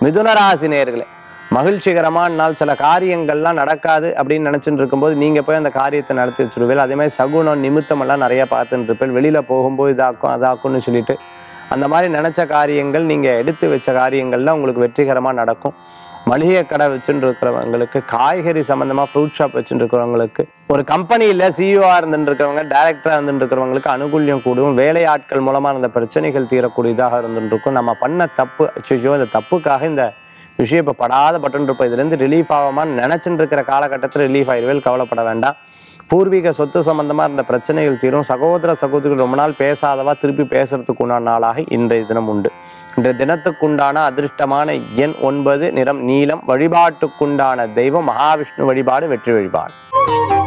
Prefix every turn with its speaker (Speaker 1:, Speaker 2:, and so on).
Speaker 1: மிதுன ராசி நேயர்களே மகிழ்ச்சிகரமான நாள் சில காரியங்கள்லாம் நடக்காது அப்படின்னு நினச்சிட்டு இருக்கும்போது நீங்கள் போய் அந்த காரியத்தை நடத்தி வச்சுருவீங்க அதே மாதிரி சகுனம் நிமித்தம் எல்லாம் நிறைய பார்த்துட்டு இருப்பேன் வெளியில் போகும்போது இதாக்கும் அதாக்கும்னு சொல்லிட்டு அந்த மாதிரி நினச்ச காரியங்கள் நீங்கள் எடுத்து வச்ச காரியங்கள்லாம் உங்களுக்கு வெற்றிகரமாக நடக்கும் மளிகை கடை வச்சுட்டு இருக்கிறவங்களுக்கு காய்கறி சம்மந்தமாக ஃப்ரூட் ஷாப் வச்சுட்டு இருக்கிறவங்களுக்கு ஒரு கம்பெனியில் சிஇஓவாக இருந்துட்டு இருக்கிறவங்க டேரக்டராக இருந்துட்டு இருக்கிறவங்களுக்கு அனுகூல்யம் கூடும் வேலையாட்கள் மூலமாக இருந்த பிரச்சனைகள் தீரக்கூடியதாக இருந்துட்டு இருக்கும் நம்ம பண்ண தப்பு அச்சோ இந்த தப்புக்காக இந்த விஷயம் இப்போ படாத பட்டுன்னு இருப்போம் இதுலேருந்து ரிலீஃப் ஆகாமல் நினச்சிட்டு இருக்கிற காலகட்டத்தில் ரிலீஃப் ஆயிடுவேல் கவலைப்பட வேண்டாம் பூர்வீக சொத்து சம்பந்தமாக இருந்த பிரச்சனைகள் தீரும் சகோதர சகோதரிகள் ரொம்ப நாள் பேசாதவா திருப்பி பேசுறதுக்கு உண்டான நாளாக இன்றைய தினம் உண்டு இன்றைய தினத்துக்குண்டான அதிர்ஷ்டமான எண் ஒன்பது நிறம் நீலம் வழிபாட்டுக்குண்டான தெய்வம் மகாவிஷ்ணு வழிபாடு வெற்றி வழிபாடு